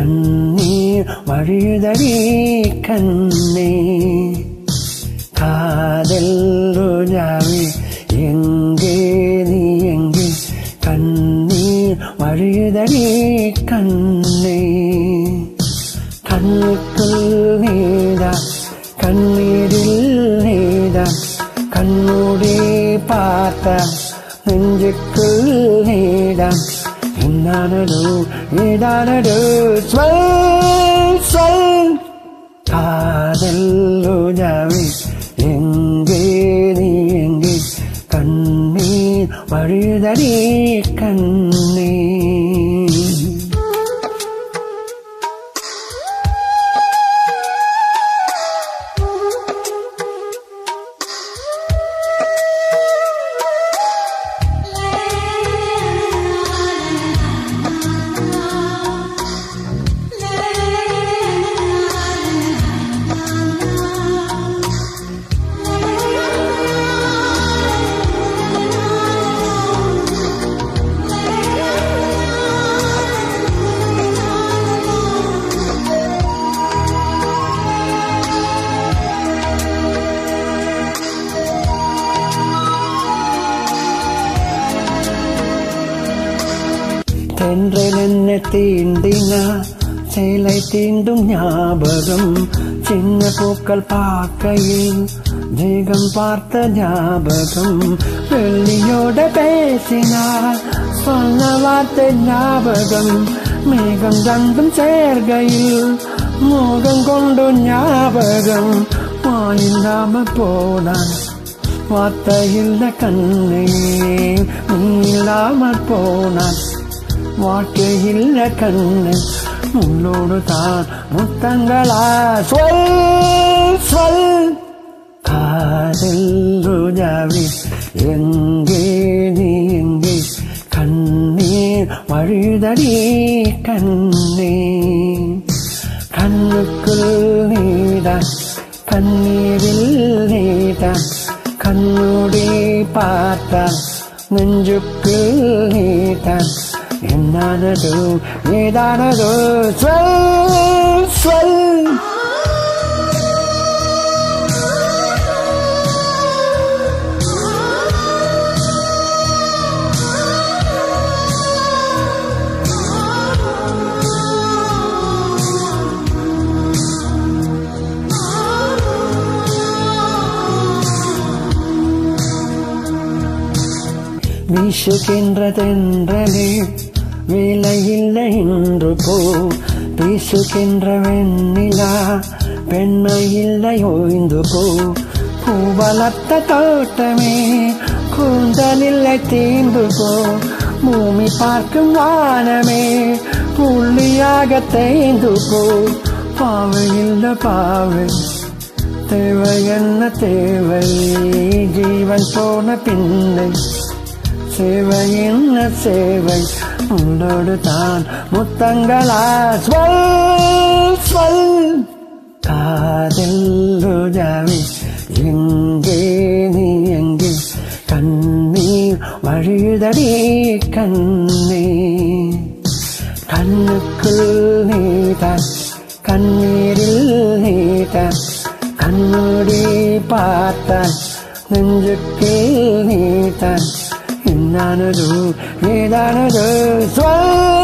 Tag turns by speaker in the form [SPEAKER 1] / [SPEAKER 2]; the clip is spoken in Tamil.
[SPEAKER 1] கண்ணீர் வழிதடி கண்ணே காதல் ரோஜாவே எங்கே நீ எங்கே கண்ணீர் வழிதடி கண்ணே கண்ணுக்குள் நீதான் கண்ணீரில் நீதான் கண்மூடி பார்த்த நெஞ்சுக்குள் நீதான் என்னானதோ ஏதானதோ சொல் சொல் காதல் ரோஜாவே எங்கே நீ எங்கே கண்ணீர் வழிதடி கண்ணே தென்றல் என்ன தீண்டினா சேலை தீண்டும் ஞாபகம் சின்ன பூக்கள் பார்க்கையில் தேகம் பார்த்த ஞாபகம் வெள்ளியோட பேசினா சொன்ன வார்த்தை ஞாபகம் மேகம் தந்தும் சேர்கையில் மோகம் கொண்டு ஞாபகம் வாயில்லாம போனான் வார்த்தையில் கண்ணே நீ இல்லாமல் போனான் வாழ்க்கையில் கண்ணு உன்னோடு தான் முத்தங்களா சொல் சொல் காதல் ரோஜாவே எங்கே நீ எங்கே கண்ணீர் வழிதடி கண்ணே கண்ணுக்குள் நீதான் கண்ணீரில் நீதான் கண்ணுடி பார்த்தான் நெஞ்சுக்குள் நீதான் என்னானதோ ஏதானதோ சொல் சொல் வீசுகின்ற தென்றலே வேலையில்லை இன்று போ வீசுகின்ற வெண்ணிலா பெண்மை இல்லை ஓய்ந்து போ பூ வளர்த்த தோட்டமே கூந்தலில்லை தீர்ந்து போ பூமி பார்க்கும் வானமே புள்ளியாக தேய்ந்து போ பாவை இல்லை பாவை தேவை என்ன தேவை ஜீவன் போன பின்னை சேவை என்ன சேவை உன்னோடு தான் முத்தங்களா சொல் சொல் காதல் ரோஜாவே எங்கே நீ எங்கே கண்ணீர் வழிதடி கண்ணே கண்ணுக்குள் நீதான் கண்ணீரில் நீதான் கண்ணோடி பார்த்தான் நெஞ்சுக்கு நீதான் என்னானதோ ஏதானதோ சொல்